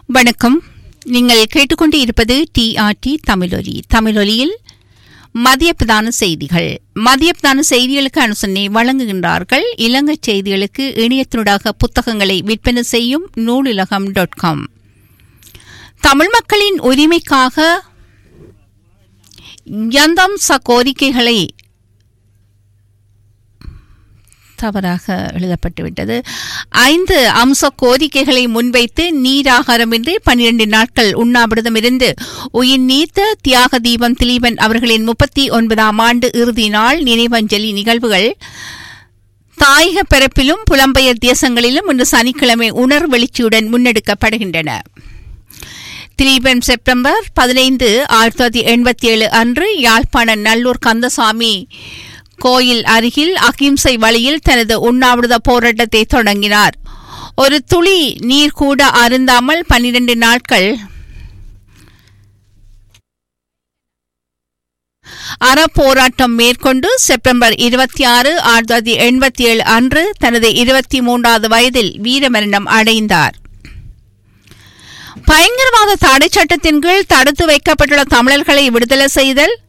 வணக்கம் நீங்கள் கேட்டுக்கொண்டு இருப்பது டிஆர்டி தமிழொலி தமிழொலியில் மதிய பிரதான செய்திகள் மதிய பிரதான செய்திகளுக்கு அனுசரணை வழங்குகின்றார்கள் இலங்கை செய்திகளுக்கு இணையத்தினூடாக புத்தகங்களை விற்பனை செய்யும் நூலுலகம் டாட் காம் தமிழ் மக்களின் உரிமைக்காக யந்தம்ச கோரிக்கைகளை தவறாக எழுதப்பட்டுவிட்டது ஐந்து அம்ச கோரிக்கைகளை முன்வைத்து நீராகாரமின்றி பனிரெண்டு நாட்கள் உண்ணாவிரதம் இருந்து உயிர் நீத்த தியாக தீபம் திலீபன் அவர்களின் முப்பத்தி ஒன்பதாம் ஆண்டு இறுதி நாள் நினைவஞ்சலி நிகழ்வுகள் தாயக பிறப்பிலும் புலம்பெயர் தேசங்களிலும் இன்று சனிக்கிழமை உணர்வெளிச்சியுடன் முன்னெடுக்கப்படுகின்றன திலீபன் செப்டம்பர் பதினைந்து ஆயிரத்தி தொள்ளாயிரத்தி எண்பத்தி ஏழு அன்று யாழ்ப்பாண நல்லூர் கந்தசாமி கோயில் அருகில் அகிம்சை வழியில் தனது உண்ணாவிரத போராட்டத்தை தொடங்கினார் ஒரு துளி நீர் கூட அருந்தாமல் பன்னிரண்டு நாட்கள் அறப்போராட்டம் மேற்கொண்டு செப்டம்பர் இருபத்தி ஆறு ஆயிரத்தி தொள்ளாயிரத்தி எண்பத்தி ஏழு அன்று தனது இருபத்தி மூன்றாவது வயதில் வீரமரணம் அடைந்தார் பயங்கரவாத தடை சட்டத்தின் கீழ் தடுத்து வைக்கப்பட்டுள்ள தமிழர்களை விடுதலை செய்தல்